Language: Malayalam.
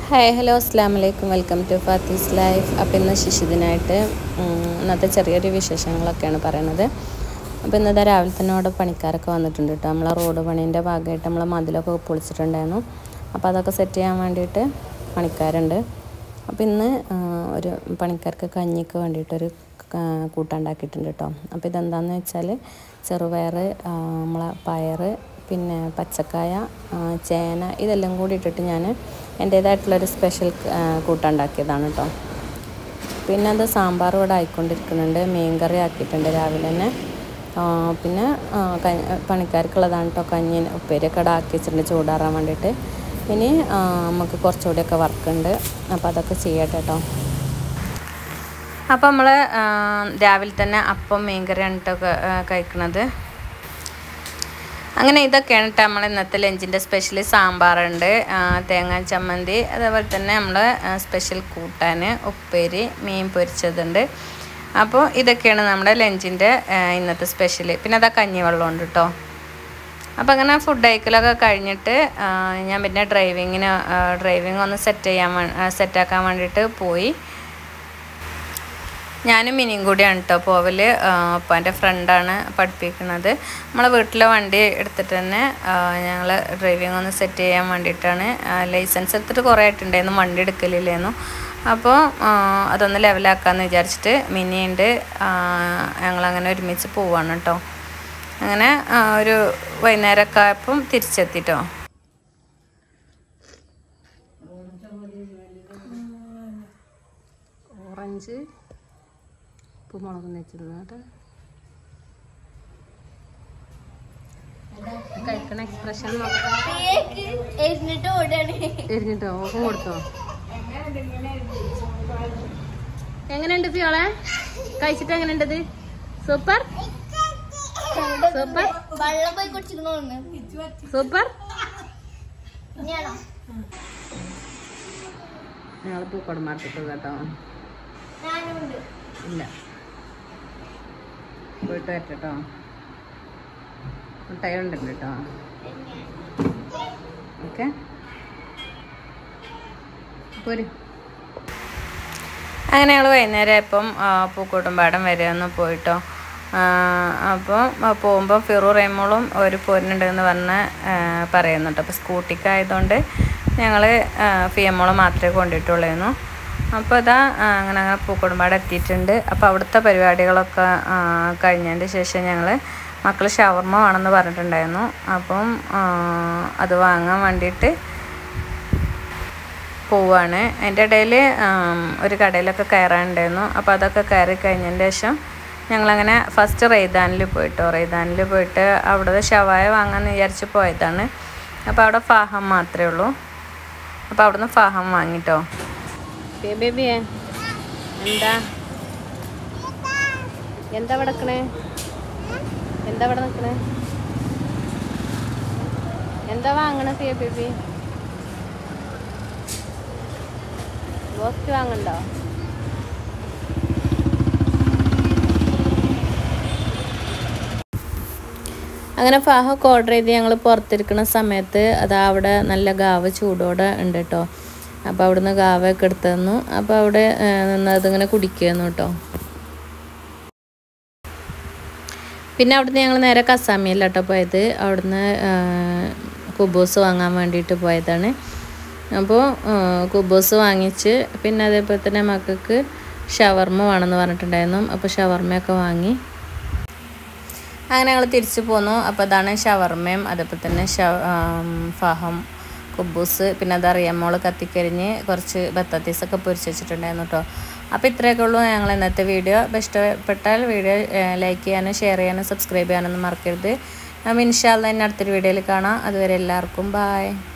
ഹായ് ഹലോ അസ്സാം വലൈക്കും വെൽക്കം ടു ഫാത്തീസ് ലൈഫ് അപ്പോൾ ഇന്ന് ശിശുദിനായിട്ട് ഉം, ഇന്നത്തെ ചെറിയൊരു വിശേഷങ്ങളൊക്കെയാണ് പറയണത് അപ്പോൾ ഇന്നത്തെ രാവിലെ തന്നെ അവിടെ പണിക്കാരൊക്കെ വന്നിട്ടുണ്ട് കേട്ടോ നമ്മളെ റോഡ് പണീൻ്റെ ഭാഗമായിട്ട് നമ്മളെ മതിലൊക്കെ പൊളിച്ചിട്ടുണ്ടായിരുന്നു അപ്പോൾ അതൊക്കെ സെറ്റ് ചെയ്യാൻ വേണ്ടിയിട്ട് പണിക്കാരുണ്ട് അപ്പോൾ ഇന്ന് ആ, ഒരു പണിക്കാർക്ക് കഞ്ഞിക്ക് വേണ്ടിയിട്ടൊരു ക- കൂട്ടാൻ ഉണ്ടാക്കിയിട്ടുണ്ട് കേട്ടോ അപ്പോൾ ഇതെന്താണെന്ന് വെച്ചാൽ ചെറുപയർ ആ, നമ്മളെ പയർ പിന്നെ പച്ചക്കായ ആ, ചേന ഇതെല്ലാം കൂടി ഇട്ടിട്ട് ഞാൻ എൻ്റേതായിട്ടുള്ളൊരു സ്പെഷ്യൽ കൂട്ടാൻ ഉണ്ടാക്കിയതാണ് കേട്ടോ പിന്നെ അത് സാമ്പാർ ഇവിടെ ആയിക്കൊണ്ടിരിക്കുന്നുണ്ട് മീൻ കറി ആക്കിയിട്ടുണ്ട് രാവിലെ തന്നെ ആ, പിന്നെ ആ, ക- പണിക്കാർക്കുള്ളതാണ് കേട്ടോ കഞ്ഞി ഉപ്പേരിയൊക്കെ ഇവിടെ ആക്കി വെച്ചിട്ടുണ്ട് ചൂടാറാൻ വേണ്ടിയിട്ട് ഇനി ആ, നമുക്ക് കുറച്ചുകൂടിയൊക്കെ വർക്കുണ്ട് അപ്പോൾ അതൊക്കെ ചെയ്യട്ടെ കേട്ടോ അപ്പോൾ നമ്മൾ രാവിലെ തന്നെ അപ്പം മീൻകറിയാണ് കേട്ടോ കഴിക്കുന്നത് അങ്ങനെ ഇതൊക്കെയാണ് കേട്ടോ നമ്മൾ ഇന്നത്തെ ലഞ്ചിൻ്റെ സ്പെഷ്യൽ സാമ്പാറുണ്ട് ആ, തേങ്ങാ ചമ്മന്തി അതേപോലെ തന്നെ നമ്മൾ സ്പെഷ്യൽ കൂട്ടാൻ ഉപ്പേരി മീൻ പൊരിച്ചതുണ്ട് അപ്പോൾ ഇതൊക്കെയാണ് നമ്മുടെ ലഞ്ചിൻ്റെ ഇന്നത്തെ സ്പെഷ്യൽ പിന്നെ അതാ കഞ്ഞിവെള്ളം ഉണ്ട് കേട്ടോ അപ്പോൾ അങ്ങനെ ഫുഡ് കഴിക്കലൊക്കെ കഴിഞ്ഞിട്ട് ആ, ഞാൻ പിന്നെ ഡ്രൈവിങ്ങിന് ഡ്രൈവിംഗ് ഒന്ന് സെറ്റ് ചെയ്യാൻ സെറ്റാക്കാൻ വേണ്ടിയിട്ട് പോയി ഞാനും മിനിയും കൂടിയാണ് കേട്ടോ പോവല് അപ്പോൾ എൻ്റെ ഫ്രണ്ടാണ് പഠിപ്പിക്കുന്നത് നമ്മളെ വീട്ടിലെ വണ്ടി എടുത്തിട്ട് തന്നെ ഞങ്ങൾ ഡ്രൈവിംഗ് ഒന്ന് സെറ്റ് ചെയ്യാൻ വേണ്ടിയിട്ടാണ് ലൈസൻസ് എടുത്തിട്ട് കുറേ ആയിട്ടുണ്ടായിരുന്നു വണ്ടി എടുക്കലില്ലായിരുന്നു അപ്പോൾ അതൊന്ന് ലെവലാക്കാമെന്ന് വിചാരിച്ചിട്ട് മിനിയുണ്ട് ഞങ്ങളങ്ങനെ ഒരുമിച്ച് പോവാണ് കേട്ടോ അങ്ങനെ ആ, ഒരു വൈകുന്നേരമൊക്കെ ആയപ്പം തിരിച്ചെത്തിട്ടോ ഓറഞ്ച് ഉപ്പുമുളക് വെച്ചിരുന്നു കഴിക്കണ എക്സ്പ്രഷൻ എന്നിട്ട് ഓടാണ് എരിഞ്ഞിട്ടോ ഓപ്പം കൊടുത്തോ എങ്ങനെയുണ്ട് ഫിയോളെ കഴിച്ചിട്ട് എങ്ങനെയുണ്ടത് സൂപ്പർ സൂപ്പർ വെള്ളം പോയി കുടിച്ചിരുന്നു സൂപ്പർ ഞാനോ ഞങ്ങൾ പൂക്കോട് മാർക്കറ്റ് കേട്ടോ ഞാനുണ്ട് ഇല്ല പോയിട്ട് വരട്ടോ മുട്ടായി ഉണ്ടല്ലോ കേട്ടോ ഓക്കെ പോര് അങ്ങനെ ഞങ്ങൾ വൈകുന്നേരം ഇപ്പം പൂക്കോട്ടുംപാടം വരെ ഒന്ന് പോയിട്ടോ അപ്പോൾ പോകുമ്പോൾ ഫിറു റൈമോളും ഒരു പോരുന്നുണ്ടെന്ന് പറഞ്ഞ് ആ, പറയുന്നു കേട്ടോ അപ്പോൾ സ്കൂട്ടിക്കായതുകൊണ്ട് ഞങ്ങൾ ഫിയമ്മോള് മാത്രമേ കൊണ്ടിട്ടുള്ളായിരുന്നു അപ്പോൾ ഇതാ ആ, അങ്ങനെ അങ്ങനെ പൂക്കോട്ടുംപാട് എത്തിയിട്ടുണ്ട് അപ്പോൾ അവിടുത്തെ പരിപാടികളൊക്കെ ആ, കഴിഞ്ഞതിൻ്റെ ശേഷം ഞങ്ങൾ മക്കൾ ഷവർമ്മ വേണമെന്ന് പറഞ്ഞിട്ടുണ്ടായിരുന്നു അപ്പം ആ, അത് വാങ്ങാൻ വേണ്ടിയിട്ട് പോവാണ് അതിൻ്റെ ഇടയിൽ ഒരു കടയിലൊക്കെ കയറാനുണ്ടായിരുന്നു അപ്പോൾ അതൊക്കെ കയറി കഴിഞ്ഞതിന് ശേഷം ഞങ്ങളങ്ങനെ ഫസ്റ്റ് റെയ്താനിൽ പോയിട്ടോ റെയ്താനിൽ പോയിട്ട് അവിടുത്തെ ഷവായ വാങ്ങാമെന്ന് വിചാരിച്ച് പോയതാണ് അപ്പോൾ അവിടെ ഫാഹം മാത്രമേ ഉള്ളൂ അപ്പോൾ അവിടുന്ന് ഫാഹം വാങ്ങിട്ടോ ബേബിയെ എന്താ എന്താ ഇവിടെ നിൽക്കണേ എന്താ ഇവിടെ നിൽക്കണേ എന്താ വാങ്ങണേ ഫിയ ബേബി റോസ്റ്റ് വാങ്ങണ്ടോ അങ്ങനെ ഫാഹൊക്കെ ഓർഡർ ചെയ്ത് ഞങ്ങൾ പുറത്തിരിക്കുന്ന സമയത്ത് അത് അവിടെ നല്ല ഗാവ ചൂടോടെ ഉണ്ട് കേട്ടോ അപ്പോൾ അവിടുന്ന് ഗാവയൊക്കെ എടുത്തു തന്നു അപ്പോൾ അവിടെ ആ, നിന്ന് അതിങ്ങനെ കുടിക്കുന്നു കേട്ടോ പിന്നെ അവിടുന്ന് ഞങ്ങൾ നേരെ കസാമിയിലാട്ടോ പോയത് അവിടുന്ന് ആ, കുബൂസ് വാങ്ങാൻ വേണ്ടിയിട്ട് പോയതാണ് അപ്പോൾ കുബൂസ് വാങ്ങിച്ച് പിന്നെ അതേപോലെ തന്നെ മക്കൾക്ക് ഷവർമ്മ വേണമെന്ന് പറഞ്ഞിട്ടുണ്ടായിരുന്നു അപ്പോൾ ഷവർമ്മയൊക്കെ വാങ്ങി അങ്ങനെ ഞങ്ങൾ തിരിച്ചു പോന്നു അപ്പോൾ അതാണ് ഷവർമ്മയും അതേപോലെ തന്നെ ഷ ആം, ഫഹം കുബൂസ് പിന്നെ അത് അറിയാമോള് കത്തിക്കരിഞ്ഞ് കുറച്ച് ബത്താത്തീസൊക്കെ പൊരിച്ച് വെച്ചിട്ടുണ്ടായിരുന്നു കേട്ടോ അപ്പോൾ ഇത്രയൊക്കെ ഉള്ളൂ ഞങ്ങൾ ഇന്നത്തെ വീഡിയോ അപ്പോൾ ഇഷ്ടപ്പെട്ടാൽ വീഡിയോ ലൈക്ക് ചെയ്യാനും ഷെയർ ചെയ്യാനും സബ്സ്ക്രൈബ് ചെയ്യാനൊന്നും മറക്കരുത് അപ്പോൾ ഇൻഷാല്ല തന്നെ അടുത്തൊരു വീഡിയോയിൽ കാണാം അതുവരെ എല്ലാവർക്കും ബായ്